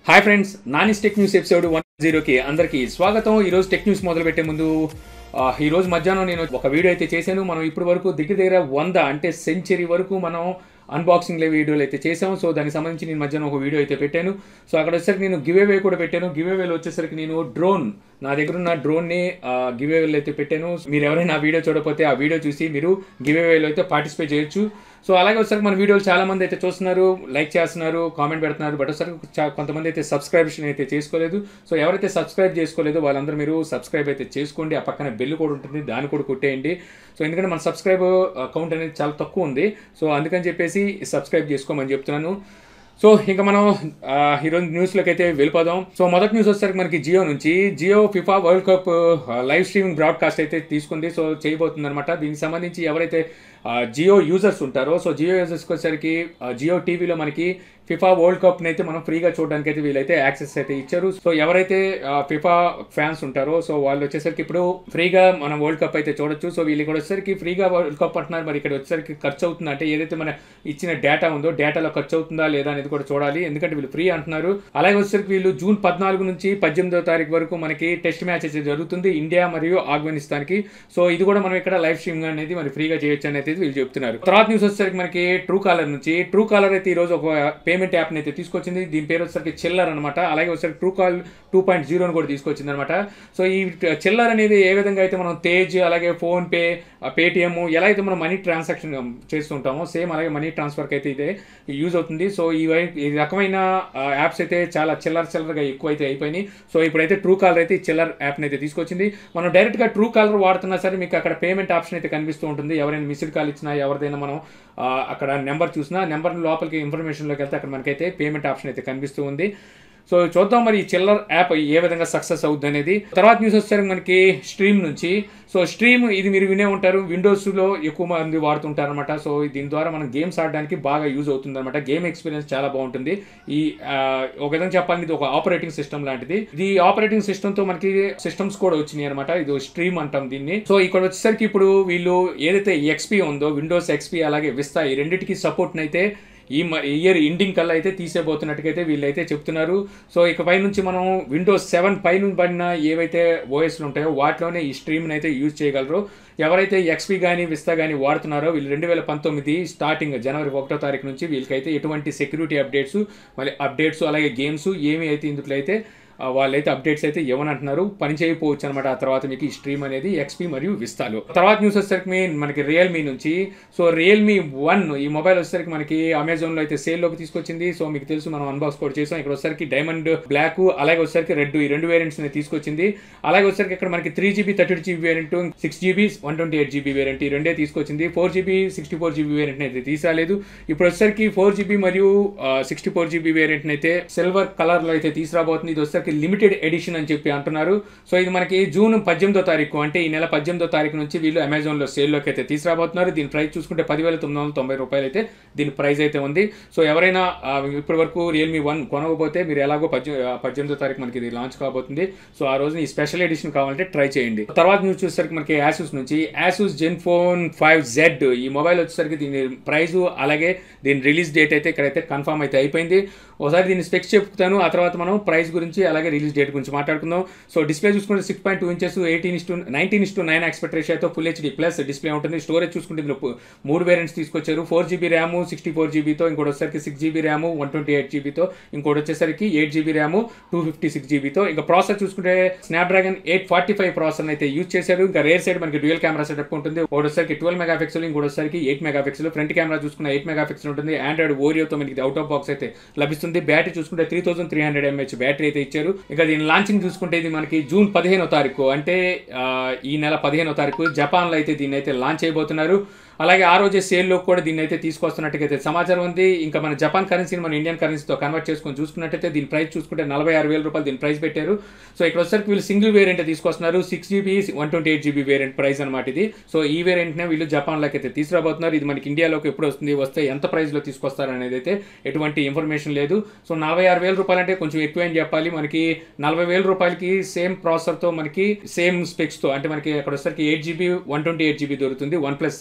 hi friends Nani's tech news episode one జీరోకి అందరికీ స్వాగతం ఈరోజు టెక్ న్యూస్ మొదలు పెట్టే ముందు ఆ, ఈ రోజు మధ్యాహ్నం నేను ఒక వీడియో అయితే చేశాను మనం ఇప్పటి వరకు దగ్గర దగ్గర వంద అంటే సెంచరీ వరకు మనం అన్బాక్సింగ్ లే వీడియోలు అయితే చేసాం సో దానికి సంబంధించి నేను మధ్యాహ్నం ఒక వీడియో అయితే పెట్టాను సో అక్కడ వచ్చేసరికి నేను గివ్ అవే కూడా పెట్టాను గివ్ అవేలో వచ్చేసరికి నేను డ్రోన్ నా దగ్గర ఉన్న డ్రోన్ని గివ్ అవేలో అయితే పెట్టాను మీరు ఎవరైనా ఆ వీడియో చూడకపోతే ఆ వీడియో చూసి మీరు గివ్ అవేలో అయితే పార్టిసిపేట్ చేయొచ్చు సో అలాగే ఒకసారి మన వీడియోలు చాలా మంది అయితే చూస్తున్నారు లైక్ చేస్తున్నారు కామెంట్ పెడుతున్నారు బట్ ఒకసారి చా- కొంతమంది అయితే సబ్స్క్రిప్షన్ అయితే చేసుకోలేదు సో ఎవరైతే సబ్స్క్రైబ్ చేసుకోలేదో వాళ్ళందరూ మీరు సబ్స్క్రైబ్ అయితే చేసుకోండి ఆ పక్కన బెల్ కూడా ఉంటుంది దాన్ని కూడా కొట్టేయండి సో ఎందుకంటే మన సబ్స్క్రైబ్ అకౌంట్ అనేది చాలా తక్కువ ఉంది సో అందుకని చెప్పేసి సబ్స్క్రైబ్ చేసుకోమని చెప్తున్నాను సో ఇంకా మనం ఆ, ఈరోజు న్యూస్లోకి అయితే వెళ్ళిపోదాం సో మొదటి న్యూస్ వచ్చేసరికి మనకి జియో నుంచి జియో ఫిఫా వరల్డ్ కప్ ఆ, లైవ్ స్ట్రీమింగ్ బ్రాడ్కాస్ట్ అయితే తీసుకుంది సో చేయబోతుంది అనమాట దీనికి సంబంధించి ఎవరైతే ఆ, జియో యూజర్స్ ఉంటారో సో జియో యూజర్స్కి వచ్చేసరికి ఆ, జియో టీవీలో మనకి ఫిఫా వరల్డ్ కప్ అయితే మనం ఫ్రీగా చూడడానికి అయితే వీళ్ళైతే యాక్సెస్ అయితే ఇచ్చారు సో ఎవరైతే ఆ, ఫిఫా ఫ్యాన్స్ ఉంటారో సో వాళ్ళు వచ్చేసరికి ఇప్పుడు ఫ్రీగా మనం వరల్డ్ కప్ అయితే చూడొచ్చు సో వీళ్ళు ఇక్కడ వచ్చేసరికి ఫ్రీగా వరల్డ్ కప్ అంటున్నారు మరి ఇక్కడ వచ్చేసరికి ఖర్చు అవుతుంది అంటే ఏదైతే మన ఇచ్చిన డేటా ఉందో డేటాలో ఖర్చు అవుతుందా లేదా అనేది కూడా చూడాలి ఎందుకంటే వీళ్ళు ఫ్రీ అంటున్నారు అలాగే వచ్చేసరికి వీళ్ళు జూన్ పద్నాలుగు నుంచి పద్దెనిమిదో తారీఖు వరకు మనకి టెస్ట్ మ్యాచ్ అయితే జరుగుతుంది ఇండియా మరియు ఆఫ్ఘనిస్తాన్ కి సో ఇది కూడా మనం ఇక్కడ లైవ్ స్ట్రీమింగ్ అనేది మరి ఫ్రీగా చేయొచ్చు అనేది వీళ్ళు చెప్తున్నారు తర్వాత న్యూస్ వచ్చేసరికి మనకి ట్రూ కాలర్ నుంచి ట్రూ కాలర్ అయితే ఈ రోజు ఒక పేమెంట్ యాప్ అయితే తీసుకొచ్చింది దీని పేరు వచ్చేసరికి చిల్లర్ అనమాట అలాగే వచ్చేసరికి ట్రూ కాల్ టూ పాయింట్ జీరోని కూడా తీసుకొచ్చింది అనమాట సో ఈ చిల్లర్ అనేది ఏ విధంగా అయితే మనం తేజ్ అలాగే ఫోన్ పే పేటిఎం ఎలా అయితే మనం మనీ ట్రాన్సాక్షన్ చేస్తుంటామో సేమ్ అలాగే మనీ ట్రాన్స్ఫర్కి అయితే ఇదే యూజ్ అవుతుంది సో ఈ వై- ఈ రకమైన యాప్స్ అయితే చాలా చిల్లర చిల్లరగా ఎక్కువ అయితే అయిపోయినాయి సో ఇప్పుడైతే ట్రూ కాలర్ అయితే ఈ చిల్లర్ యాప్ని అయితే తీసుకొచ్చింది మనం డైరెక్ట్గా ట్రూ కాలర్ వాడుతున్నా సరే మీకు అక్కడ పేమెంట్ ఆప్షన్ అయితే కనిపిస్తూ ఉంటుంది ఎవరైనా మిస్డ్ కాల్ ఇచ్చినా ఎవరిదైనా మనం ఆ, అక్కడ నెంబర్ చూసినా నెంబర్ లోపలికి ఇన్ఫర్మేషన్లోకి వెళ్తే అక్కడ మనకైతే పేమెంట్ ఆప్షన్ అయితే కనిపిస్తూ ఉంది సో చూద్దాం మరి ఈ చిల్లర్ యాప్ ఏ విధంగా సక్సెస్ అవుద్ది అనేది తర్వాత న్యూస్ వచ్చేసరికి మనకి స్ట్రీమ్ నుంచి సో స్ట్రీమ్ ఇది మీరు వినే ఉంటారు విండోస్లో ఎక్కువ మంది వాడుతుంటారు అనమాట సో దీని ద్వారా మనం గేమ్స్ ఆడడానికి బాగా యూజ్ అవుతుంది అనమాట గేమ్ ఎక్స్పీరియన్స్ చాలా బాగుంటుంది ఈ ఆ, ఒక విధంగా చెప్పాలంటే ఇది ఒక ఆపరేటింగ్ సిస్టమ్ లాంటిది ఇది ఆపరేటింగ్ సిస్టమ్ తో మనకి సిస్టమ్స్ కూడా వచ్చినాయి అనమాట ఇది స్ట్రీమ్ అంటాం దీన్ని సో ఇక్కడ వచ్చేసరికి ఇప్పుడు వీళ్ళు ఏదైతే ఎక్స్పీ ఉందో విండోస్ ఎక్స్పీ అలాగే విస్తా ఈ రెండింటికి సపోర్ట్ అయితే ఈ ఇయర్ ఎండింగ్ కల్లా అయితే తీసేబోతున్నట్టుగైతే వీళ్ళైతే చెప్తున్నారు సో ఇకపై నుంచి మనం విండోస్ సెవెన్ పైన పడిన ఏవైతే ఓఎస్లు ఉంటాయో వాటిలోనే ఈ స్ట్రీమ్ని అయితే యూజ్ చేయగలరు ఎవరైతే ఎక్స్పీ కానీ విస్తా కానీ వాడుతున్నారో వీళ్ళు రెండు వేల పంతొమ్మిది స్టార్టింగ్ జనవరి ఒకటో తారీఖు నుంచి వీళ్ళకైతే ఎటువంటి సెక్యూరిటీ అప్డేట్స్ మళ్ళీ అప్డేట్స్ అలాగే గేమ్స్ ఏమి అయితే ఇందులో అయితే ఆ, వాళ్ళైతే అప్డేట్స్ అయితే ఇవ్వనంటున్నారు పని చేయకపోవచ్చు అనమాట ఆ తర్వాత మీకు ఈ స్ట్రీమ్ అనేది ఎక్స్పీ మరియు విస్తాలు తర్వాత న్యూస్ వచ్చేసరికి మీ- మనకి రియల్మీ నుంచి సో రియల్మీ వన్ ఈ మొబైల్ వచ్చేసరికి మనకి అమెజాన్ లో అయితే సేల్ లోకి తీసుకొచ్చింది సో మీకు తెలుసు మనం అన్బాక్స్ కూడా చేసాం ఇక్కడ వచ్చేసరికి డైమండ్ బ్లాక్ అలాగే వచ్చేసరికి రెడ్ ఈ రెండు వేరియంట్స్ తీసుకొచ్చింది అలాగే వచ్చేసరికి ఇక్కడ మనకి three GB thirty GB variant six GB one twenty eight GB variant ఈ రెండే తీసుకొచ్చింది four GB sixty four GB variant అయితే తీసుకురాలేదు ఇప్పుడు వచ్చేసరికి ఫోర్ జీబీ మరియు సిక్స్టీ ఫోర్ జీబీ వేరియంట్ అయితే సిల్వర్ కలర్ లో అయితే తీసుకురాబోతుంది ఇది వచ్చేసరికి లిమిటెడ్ ఎడిషన్ అని చెప్పి అంటున్నారు సో ఇది మనకి జూన్ పద్దెనిమిదో తారీఖు అంటే ఈ నెల పద్దెనిమిదో తారీఖు నుంచి వీళ్ళు అమెజాన్ లో సేల్ లోకి అయితే తీసుకురాబోతున్నారు దీని ప్రైస్ చూసుకుంటే పదివేల తొమ్మిది వందల తొంభై రూపాయలు అయితే దీని ప్రైస్ అయితే ఉంది సో ఎవరైనా ఆ, ఇప్పటి వరకు రియల్మీ వన్ కొనకపోతే మీరు ఎలాగో పద్దె ఆ, పద్దెనిమిదో తారీఖు మనకి ఇది లాంచ్ కాబోతుంది సో ఆ రోజున ఈ స్పెషల్ ఎడిషన్ కావాలంటే ట్రై చేయండి తర్వాత న్యూస్ చూసేసరికి మనకి యాసూస్ నుంచి Asus Zenfone five Z ఈ మొబైల్ వచ్చేసరికి దీని ప్రైస్ అలాగే దీని రిలీజ్ డేట్ అయితే ఇక్కడైతే కన్ఫర్మ్ అయితే అయిపోయింది ఒకసారి దీని స్పెక్స్ చెప్తాను ఆ తర్వాత మనం ప్రైస్ గురించి అలాగే రిలీజ్ డేట్ గురించి మాట్లాడుకుందాం సో డిస్ప్లే చూసుకుంటే six point two inches eighteen is to nineteen is to nine aspect రేషియోతో ఫుల్ హెచ్డి ప్లస్ డిస్ప్లే ఉంటుంది స్టోరేజ్ చూసుకుంటే ఇందులో పు- మూడు వేరియంట్స్ తీసుకొచ్చారు four GB RAM sixty four జీబీతో ఇంకోటి వచ్చేసరికి six GB RAM one twenty eight జీబీతో ఇంకోటి వచ్చేసరికి eight GB RAM two fifty six జీబీతో ఇంకా ప్రాసెసర్ చూసుకుంటే Snapdragon eight forty five processor అయితే యూజ్ చేశారు ఇంకా రేర్ సైడ్ మనకి డ్యూయల్ కెమెరా సెటప్ ఉంటుంది ఒకటి వచ్చేసరికి ట్వెల్వ్ మెగా పిక్సెల్ ఇంకోటి వచ్చేసరికి eight megapixel front camera చూసుకున్న ఎయిట్ మెగా పిక్సెల్ ఉంటుంది ఆండ్రాయిడ్ ఓరియోతో మనకి అవుట్ ఆఫ్ బాక్స్ అయితే లభిస్తుంది బ్యాటరీ చూసుకుంటే three thousand three hundred mAh battery అయితే ఇచ్చారు ఇక దీని లాంచింగ్ చూసుకుంటే ఇది మనకి జూన్ పదిహేనో తారీఖు అంటే ఆ, ఈ నెల పదిహేనో తారీఖు జపాన్లో అయితే దీన్ని అయితే లాంచ్ చేయబోతున్నారు అలాగే ఆ రోజే సేల్లో కూడా దీన్ని అయితే తీసుకొస్తున్నట్టుగా సమాచారం ఉంది ఇంకా మన జపాన్ కరెన్సీని మన ఇండియన్ కరెన్సీతో కన్వర్ట్ చేసుకొని చూసుకున్నట్టయితే దీని ప్రైస్ చూసుకుంటే నలభై ఆరు వేల రూపాయలు దీని ప్రైస్ పెట్టారు సో ఇక్కడ వచ్చేసరికి వీళ్ళు సింగిల్ వేరియంట్ తీసుకొస్తున్నారు six GB one twenty eight GB variant price అనమాట ఇది సో ఈ వేరియంట్నే వీళ్ళు జపాన్లోకి అయితే తీసుకురాబోతున్నారు ఇది మనకి ఇండియాలోకి ఎప్పుడు వస్తుంది వస్తే ఎంత ప్రైస్లో తీసుకొస్తారు అనేది అయితే ఎటువంటి ఇన్ఫర్మేషన్ లేదు సో నలభై ఆరు వేల రూపాయలు అంటే కొంచెం ఎక్కువ అని చెప్పాలి మనకి నలభై వేల రూపాయలకి సేమ్ ప్రాసెసర్తో మనకి సేమ్ స్పెక్స్తో అంటే మనకి అక్కడ వచ్చేసరికి eight GB one twenty eight GB దొరుకుతుంది వన్ ప్లస్ సిక్స్ దొరుకుతుంది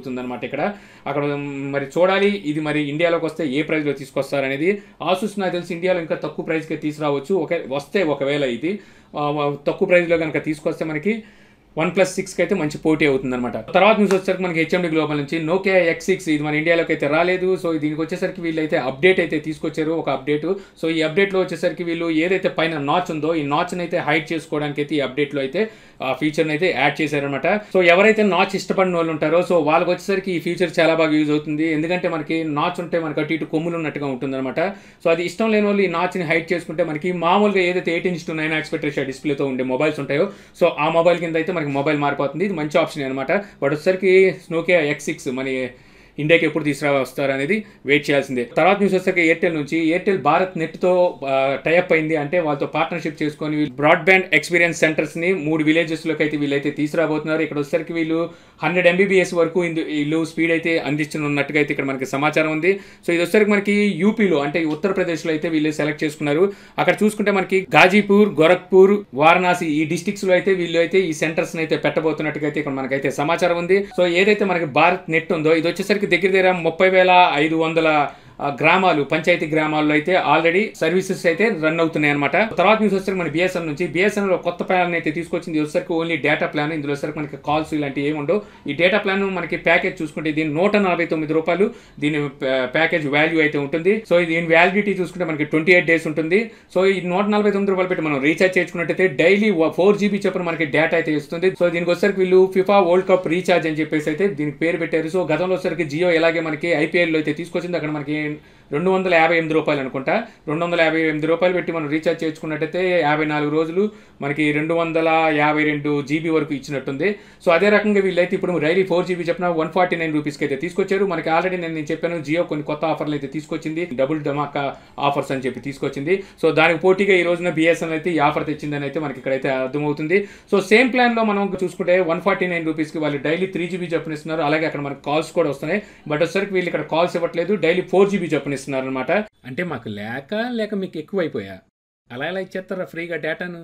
జరుగుతుందన్నమాట ఇక్కడ అక్కడ మ్, మరి చూడాలి ఇది మరి ఇండియాలోకి వస్తే ఏ ప్రైస్లో తీసుకొస్తారనేది ఆసూస్ నాకు తెలిసి ఇండియాలో ఇంకా తక్కువ ప్రైస్కే తీసుకురావచ్చు ఒక వస్తే ఒకవేళ ఇది ఆ, తక్కువ ప్రైస్లో కనుక తీసుకొస్తే మనకి వన్ ప్లస్ సిక్స్కి అయితే మంచి పోటీ అవుతుంది అనమాట తర్వాత న్యూస్ వచ్చేసరికి మనకి హెచ్ఎండి గ్లోబల్ నుంచి నోకియా ఎక్స్ సిక్స్ ఇది మన ఇండియాలోకి అయితే రాలేదు సో దీనికి వచ్చేసరికి వీళ్ళు అయితే అప్డేట్ అయితే తీసుకొచ్చారు ఒక అప్డేట్ సో ఈ అప్డేట్లో వచ్చేసరికి వీళ్ళు ఏదైతే పైన నాచ్ ఉందో ఈ నాచ్ని అయితే హైడ్ చేసుకోవడానికి అయితే ఈ అప్డేట్లో అయితే ఆ ఫీచర్ని అయితే యాడ్ చేశారనమాట సో ఎవరైతే నాచ్ ఇష్టపడిన వాళ్ళు ఉంటారో సో వాళ్ళకి వచ్చేసరికి ఈ ఫీచర్ చాలా బాగా యూజ్ అవుతుంది ఎందుకంటే మనకి నాచ్ ఉంటే మనకి అటు ఇటు కొమ్ములు ఉన్నట్టుగా ఉంటుంది అనమాట సో అది ఇష్టం లేని వాళ్ళు ఈ నాచ్ని హైడ్ చేసుకుంటే మనకి మామూలుగా ఏదైతే eight inch to nine aspect ratio డిస్ప్లేతో ఉండే మొబైల్స్ ఉంటాయో సో ఆ మొబైల్ కింద అయితే మనకి మొబైల్ మారిపోతుంది ఇది మంచి ఆప్షన్ అనమాట బట్ వచ్చేసరికి స్నోకియా ఎక్స్ సిక్స్ మన ఇండియాకి ఎప్పుడు తీసుకురా వస్తారు అనేది వెయిట్ చేయాల్సిందే తర్వాత న్యూస్ వచ్చేసరికి ఎయిర్టెల్ నుంచి ఎయిర్టెల్ భారత్ నెట్తో టైప్ అయింది అంటే వాళ్ళతో పార్ట్నర్షిప్ చేసుకొని బ్రాడ్బ్యాండ్ ఎక్స్పీరియన్స్ సెంటర్స్ ని మూడు విలేజెస్ లోకి అయితే వీళ్ళైతే తీసుకురాబోతున్నారు ఇక్కడ వచ్చేసరికి వీళ్ళు హండ్రెడ్ ఎంబీబీఎస్ వరకు ఇందు- వీళ్ళు స్పీడ్ అయితే అందిస్తున్నట్టుగా అయితే ఇక్కడ మనకి సమాచారం ఉంది సో ఇది వచ్చేసరికి మనకి యూపీలో అంటే ఉత్తరప్రదేశ్లో అయితే వీళ్ళు సెలెక్ట్ చేసుకున్నారు అక్కడ చూసుకుంటే మనకి గాజీపూర్ గోరఖ్పూర్ వారణాసి ఈ డిస్టిక్స్ లో అయితే వీళ్ళు అయితే ఈ సెంటర్స్ అయితే పెట్టబోతున్నట్టుగా అయితే ఇక్కడ మనకైతే సమాచారం ఉంది సో ఏదైతే మనకి భారత్ నెట్ ఉందో ఇది వచ్చేసరికి దగ్గర దగ్గర ముప్పై వేల ఐదు వందల ఆ, గ్రామాలు పంచాయతీ గ్రామాల్లో అయితే ఆల్రెడీ సర్వీసెస్ అయితే రన్ అవుతున్నాయి అనమాట తర్వాత న్యూస్ వచ్చేసరికి మన బిఎస్ఎన్ నుంచి బిఎస్ఎన్ లో కొత్త ప్లాన్ అయితే తీసుకొచ్చింది ఇది వచ్చేసరికి ఓన్లీ డేటా ప్లాన్ ఇందులో వచ్చేసరికి మనకి కాల్స్ ఇలాంటివి ఏమి ఉండవు ఈ డేటా ప్లాన్ మనకి ప్యాకేజ్ చూసుకుంటే దీని నూట నలభై తొమ్మిది రూపాయలు దీని ప్యాకేజ్ వాల్యూ అయితే ఉంటుంది సో దీని వ్యాలిడిటీ చూసుకుంటే మనకి ట్వంటీ ఎయిట్ డేస్ ఉంటుంది సో ఈ నూట నలభై తొమ్మిది రూపాయలు పెట్టి మనం రీఛార్జ్ చేసుకున్నట్టయితే డైలీ ఫోర్ జీబీ చొప్పున మనకి డేటా అయితే ఇస్తుంది సో దీనికి వచ్చేసరికి వీళ్ళు ఫిఫా వరల్డ్ కప్ రీఛార్జ్ అని చెప్పేసి అయితే దీనికి పేరు పెట్టారు సో గతంలో వచ్చేసరికి జియో ఎలాగే మనకి ఐపీఎల్ లో అయితే తీసుకొచ్చింది అక్కడ మనకి రెండు వందల యాభై ఎనిమిది రూపాయలు అనుకుంటా రెండు వందల యాభై ఎనిమిది రూపాయలు పెట్టి మనం రీఛార్జ్ చేసుకున్నట్టయితే యాభై నాలుగు రోజులు మనకి రెండు వందల యాభై రెండు జీబీ వరకు ఇచ్చినట్టుంది సో అదే రకంగా వీళ్ళైతే ఇప్పుడు రైలీ ఫోర్ జీబీ చెప్పిన వన్ ఫార్టీ నైన్ రూపీస్కి అయితే తీసుకొచ్చారు మనకి ఆల్రెడీ నేను నేను చెప్పాను జియో కొన్ని కొత్త ఆఫర్లు అయితే తీసుకొచ్చింది డబుల్ ధమాకా ఆఫర్స్ అని చెప్పి తీసుకొచ్చింది సో దానికి పోటీగా ఈ రోజున బిఎస్ఎన్ అయితే ఈ ఆఫర్ తెచ్చిందని అయితే మనకి ఇక్కడైతే అర్థమవుతుంది సో సేమ్ ప్లాన్ లో మనం చూసుకుంటే వన్ ఫార్టీ నైన్ రూపీస్కి వాళ్ళు డైలీ త్రీ జీబీ చొప్పున ఇస్తున్నారు అలాగే అక్కడ మనకి కాల్స్ కూడా వస్తున్నాయి బట్ వచ్చేసరికి వీళ్ళు ఇక్కడ కాల్స్ ఇవ్వట్లేదు డైలీ ఫోర్ జీబీ చొప్పున ఇస్తున్నారు అనమాట అంటే మాకు లేక లేక మీకు ఎక్కువైపోయా అలా ఎలా ఇచ్చేస్తారా ఫ్రీగా డేటాను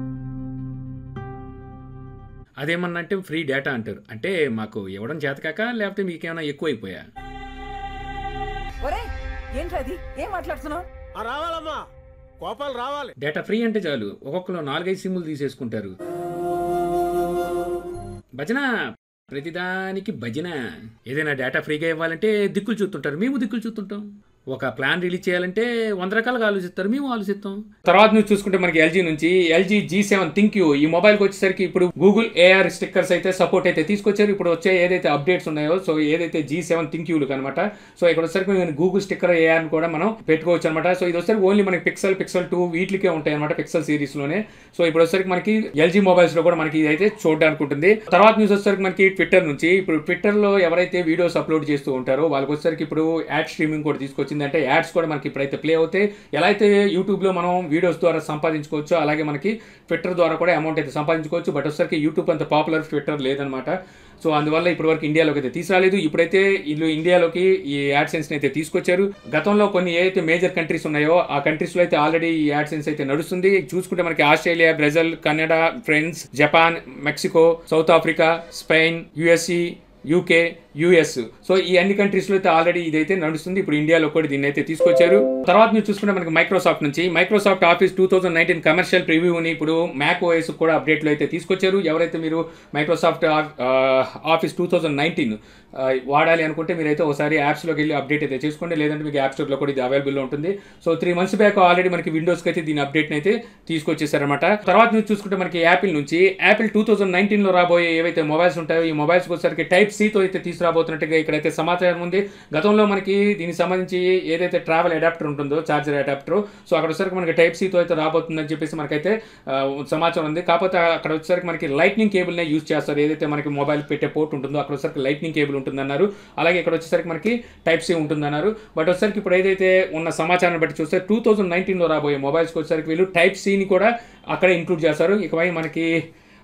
అదేమన్నా అంటే ఫ్రీ డేటా అంటారు అంటే మాకు ఇవ్వడం చేతకాక లేకపోతే మీకేమైనా ఎక్కువైపోయా ఒరే ఏంట్రది ఏం మాట్లాడుతున్నావు ఆ రావాలమ్మా కోపాలు రావాలి డేటా ఫ్రీ అంటే చాలు ఒక్కొక్కరు నాలుగైదు సిమ్ములు తీసేసుకుంటారు భజన ప్రతిదానికి భజన ఏదైనా డేటా ఫ్రీగా ఇవ్వాలంటే దిక్కులు చూస్తుంటారు మేము దిక్కులు చూస్తుంటాం ఒక ప్లాన్ రిలీజ్ చేయాలంటే వంద రకాలుగా ఆలోచిస్తారు మేము ఆలోచిస్తాం తర్వాత నువ్వు చూసుకుంటే మనకి ఎల్జీ నుంచి LG G seven ThinQ ఈ మొబైల్కి వచ్చేసరికి ఇప్పుడు గూగుల్ ఏఆర్ స్టిక్కర్స్ అయితే సపోర్ట్ అయితే తీసుకొచ్చారు ఇప్పుడు వచ్చే ఏదైతే అప్డేట్స్ ఉన్నాయో సో ఏదైతే జీ సెవెన్ థింక్ యూలు అనమాట సో ఇక్కడ వచ్చేసరికి గూగుల్ స్టిక్కర్ ఏఆర్ కూడా మనం పెట్టుకోవచ్చు అనమాట సో ఇది వచ్చేసరికి ఓన్లీ మనకి పిక్సెల్ పిక్సెల్ టూ వీటికే ఉంటాయి అనమాట పిక్సెల్ సిరీస్ లోనే సో ఇప్పుడు వచ్చేసరికి మనకి ఎల్జీ మొబైల్స్ లో కూడా మనకి ఇది అయితే చూడడానికి ఉంటుంది తర్వాత న్యూస్ వచ్చేసరికి మనకి ట్విట్టర్ నుంచి ఇప్పుడు ట్విట్టర్ లో ఎవరైతే వీడియోస్ అప్లోడ్ చేస్తూ ఉంటారో వాళ్ళకి వచ్చేసరికి ఇప్పుడు యాడ్ స్ట్రీమింగ్ కూడా తీసుకొచ్చింది అంటే యాడ్స్ కూడా మనకి ఇప్పుడైతే ప్లే అవుతాయి ఎలా అయితే యూట్యూబ్ లో మనం వీడియోస్ ద్వారా సంపాదించుకోవచ్చు అలాగే మనకి ట్విట్టర్ ద్వారా కూడా అమౌంట్ అయితే సంపాదించుకోవచ్చు బట్ వచ్చేసరికి యూట్యూబ్ అంత పాపులర్ ట్విట్టర్ లేదనమాట సో అందువల్ల ఇప్పటివరకు ఇండియాలోకి అయితే తీసుకురాలేదు ఇప్పుడైతే వీళ్ళు ఇండియాలోకి ఈ యాడ్సెన్స్ అయితే తీసుకొచ్చారు గతంలో కొన్ని ఏదైతే మేజర్ కంట్రీస్ ఉన్నాయో ఆ కంట్రీస్ లో అయితే ఆల్రెడీ ఈ యాడ్సెన్స్ అయితే నడుస్తుంది చూసుకుంటే మనకి Australia Brazil Canada France Japan Mexico South Africa Spain USC UK US so ఈ అన్ని కంట్రీస్ లో అయితే ఆల్రెడీ ఇదైతే నడుస్తుంది ఇప్పుడు ఇండియాలో కూడా దీన్ని అయితే తీసుకొచ్చారు తర్వాత మీరు చూసుకుంటే మనకి మైక్రోసాఫ్ట్ నుంచి Microsoft Office two thousand nineteen commercial ప్రివ్యూని ఇప్పుడు మ్యాక్ ఓఎస్ కూడా అప్డేట్లు అయితే తీసుకొచ్చారు ఎవరైతే మీరు Microsoft Office two thousand nineteen వాడాలి అనుకుంటే మీరైతే ఒకసారి యాప్స్లోకి వెళ్ళి అప్డేట్ అయితే చేసుకోండి లేదంటే మీకు యాప్ స్టోర్లో కూడా ఇది అవైలబుల్లో ఉంటుంది so three months back already మనకి విండోస్కి అయితే దీని అప్డేట్ అయితే తీసుకొచ్చేసారనమాట తర్వాత నుంచి చూసుకుంటే మనకి యాపిల్ నుంచి యాపిల్ టూ థౌసండ్ నైన్టీన్లో రాబోయే ఏవైతే మొబైల్స్ ఉంటాయో ఈ మొబైల్స్ వచ్చేసరికి టైప్ సితో అయితే తీసుకురాబోతున్నట్టుగా ఇక్కడైతే సమాచారం ఉంది గతంలో మనకి దీనికి సంబంధించి ఏదైతే ట్రావెల్ అడాప్టర్ ఉంటుందో చార్జర్ అడాప్టర్ సో అక్కడ వచ్చేసరికి మనకి టైప్ సితో అయితే రాబోతుందని చెప్పేసి మనకైతే ఆ, సమాచారం ఉంది కాకపోతే అక్కడ వచ్చేసరికి మనకి లైట్నింగ్ కేబుల్నే యూజ్ చేస్తారు ఏదైతే మనకి మొబైల్ పెట్టే పోర్ట్ ఉంటుందో అక్కడ వచ్చేసరికి లైట్నింగ్ కేబుల్ ఉంటుందన్నారు అలాగే ఇక్కడ వచ్చేసరికి మనకి టైప్ సి ఉంటుందన్నారు బట్ వచ్చేసరికి ఇప్పుడు ఏదైతే ఉన్న సమాచారాన్ని బట్టి చూస్తే టూ థౌసండ్ నైన్టీన్లో రాబోయే మొబైల్స్కి వచ్చేసరికి వీళ్ళు టైప్ సిని కూడా అక్కడే ఇంక్లూడ్ చేస్తారు ఇకపై మనకి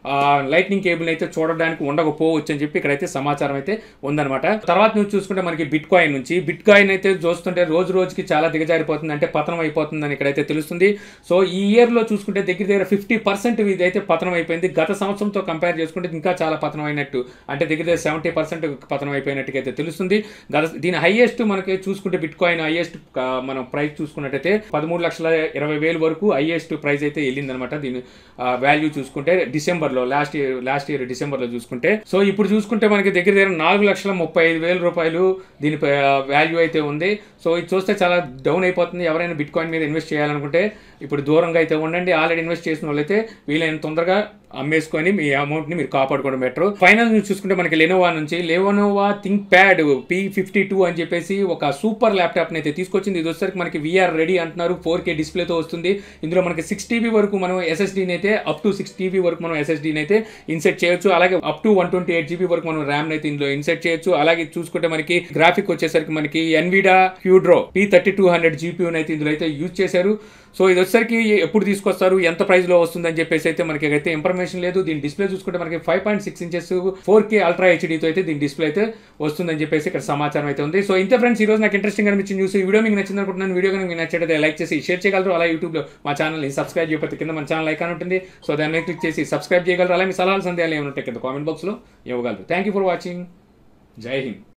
లైట్నింగ్ కేబుల్ అయితే చూడడానికి ఉండకపోవచ్చు అని చెప్పి ఇక్కడైతే సమాచారం అయితే ఉందన్నమాట తర్వాత నువ్వు చూసుకుంటే మనకి బిట్ కాయిన్ నుంచి బిట్ కాయిన్ అయితే చూస్తుంటే రోజు రోజుకి చాలా దిగజారిపోతుంది అంటే పతనం అయిపోతుందని ఇక్కడైతే తెలుస్తుంది సో ఈ ఇయర్లో చూసుకుంటే దగ్గర దగ్గర ఫిఫ్టీ పర్సెంట్ ఇదైతే పతనం అయిపోయింది గత సంవత్సరంతో కంపేర్ చేసుకుంటే ఇంకా చాలా పతనం అయినట్టు అంటే దగ్గర దగ్గర సెవెంటీ పర్సెంట్ పతనం అయిపోయినట్టుగా అయితే తెలుస్తుంది గత దీని హైయెస్ట్ మనకి చూసుకుంటే బిట్ కాయిన్ హైయెస్ట్ మనం ప్రైస్ చూసుకున్నట్టయితే పదమూడు లక్షల ఇరవై వేలు వరకు హైయెస్ట్ ప్రైస్ అయితే వెళ్ళిందనమాట దీని వాల్యూ చూసుకుంటే డిసెంబర్లో లాస్ట్ ఇయర్ లాస్ట్ ఇయర్ డిసెంబర్లో చూసుకుంటే సో ఇప్పుడు చూసుకుంటే మనకి దగ్గర దగ్గర నాలుగు లక్షల ముప్పై ఐదు వేల రూపాయలు దీని వాల్యూ అయితే ఉంది సో ఇది చూస్తే చాలా డౌన్ అయిపోతుంది ఎవరైనా బిట్ కాయిన్ మీద ఇన్వెస్ట్ చేయాలనుకుంటే ఇప్పుడు దూరంగా అయితే ఉండండి ఆల్రెడీ ఇన్వెస్ట్ చేసిన వాళ్ళైతే వీలైన తొందరగా అమ్మేసుకొని మీ అమౌంట్ని మీరు కాపాడుకోవడం బెటర్ ఫైనల్ న్యూస్ చూసుకుంటే మనకి లెనోవా నుంచి Lenovo ThinkPad P fifty two అని చెప్పేసి ఒక సూపర్ ల్యాప్టాప్ని అయితే తీసుకొచ్చింది ఇది వచ్చేసరికి మనకి విఆర్ రెడీ అంటున్నారు ఫోర్ కే డిస్ప్లేతో వస్తుంది ఇందులో మనకి సిక్స్ టీబీ వరకు మనం ఎస్ఎస్డీని అయితే అప్ టు సిక్స్ టీబీ వరకు మనం ఎస్ఎస్డీని అయితే ఇన్సెట్ చేయొచ్చు అలాగే up to one twenty eight GB వరకు మనం ర్యామ్ అయితే ఇందులో ఇన్సెట్ చేయొచ్చు అలాగే చూసుకుంటే మనకి గ్రాఫిక్ వచ్చేసరికి మనకి Nvidia Quadro P thirty two hundred జీపీయూని అయితే ఇందులో అయితే యూజ్ చేశారు సో ఇది వచ్చేసరికి ఎప్పుడు తీసుకొస్తారు ఎంత ప్రైస్లో వస్తుందని చెప్పేసి అయితే మనకి అయితే ఇన్ఫర్మేషన్ లేదు దీని డిస్ప్లే చూసుకుంటే మనకి five point six inches four K ultra హెచ్డీతో అయితే దీని డిస్ప్లే అయితే వస్తుందని చెప్పేసి ఇక్కడ సమాచారం అయితే ఉంది సో ఇంత ఫ్రెండ్స్ ఈ రోజు నాకు ఇంట్రెస్టింగ్ అనిపించిన న్యూస్ ఈ వీడియో మీకు నచ్చింది అనుకుంటున్నాను వీడియో కనుక మీకు నచ్చితే లైక్ చేసి షేర్ చేయగలరు అలా యూట్యూబ్లో మా ఛానల్ని సబ్స్క్రైబ్ చేయకపోతే కింద మన ఛానల్ ఐకాన్ ఉంటుంది సో దాన్ని క్లిక్ చేసి సబ్స్క్రైబ్ చేయగలరు అలా మీ సలహాలు సందేహాలు ఏమైనా ఉంటాయి కింద కామెంట్ బాక్స్లో ఇవ్వగలరు థ్యాంక్ యూ ఫర్ వాచింగ్ జై హింద్